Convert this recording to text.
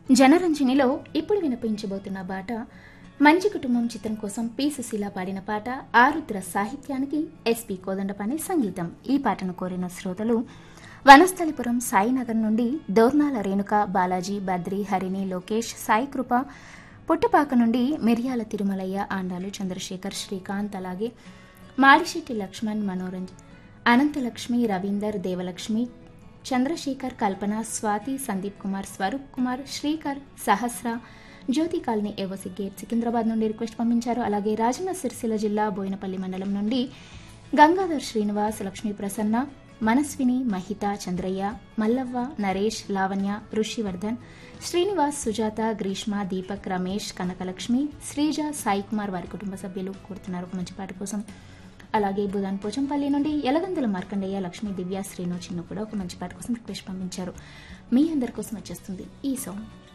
జనరంజనిలో ఇప్పుడు వినిపించబోతున్న పాట మంచి కుటుంబం చిత్రం కోసం పి సుశీల పాడిన పాట ఆరుద్ర సాహిత్యానికి ఎస్పి కోదండపాని సంగీతం ఈ పాటను కోరిన శ్రోతలు వనస్థలిపురం సాయినగర్ నుండి దోర్నాల రేణుక బాలాజీ బద్రి హరిణి లోకేష్ సాయి కృప పుట్టపాక నుండి మిర్యాల తిరుమలయ్య ఆండాలు చంద్రశేఖర్ శ్రీకాంత్ అలాగే Madishetti Laxman Manoranj Anantalakshmi Ravinder Devalakshmi Chandrashekar Kalpana Swathi Sandeep Kumar Swaroop Kumar Srikar Sahasra Jyothi colony AOC gate Secunderabad నుండి రిక్వెస్ట్ పంపించారు అలాగే రాజన్న సిరిసిల్ల జిల్లా బోయినపల్లి మండలం నుండి గంగాధర్ శ్రీనివాస్ లక్ష్మీ ప్రసన్న మనస్విని మహిత చంద్రయ్య మల్లవ్వ నరేష్ లావణ్య ఋషివర్ధన్ శ్రీనివాస్ సుజాత గ్రీష్మ దీపక్ రమేష్ కనకలక్ష్మి శ్రీజ సాయి కుమార్ వారి కుటుంబ సభ్యులు కోరుతున్నారు ఒక మంచి పాట కోసం అలాగే బుధాన్ పోచంపల్లి నుండి ఎలగందుల మార్కండయ్య లక్ష్మీ దివ్య శ్రీను చిన్ను కూడా ఒక మంచి పాట కోసం రిక్వెస్ట్ పంపించారు మీ అందరి కోసం వచ్చేస్తుంది ఈ సాంగ్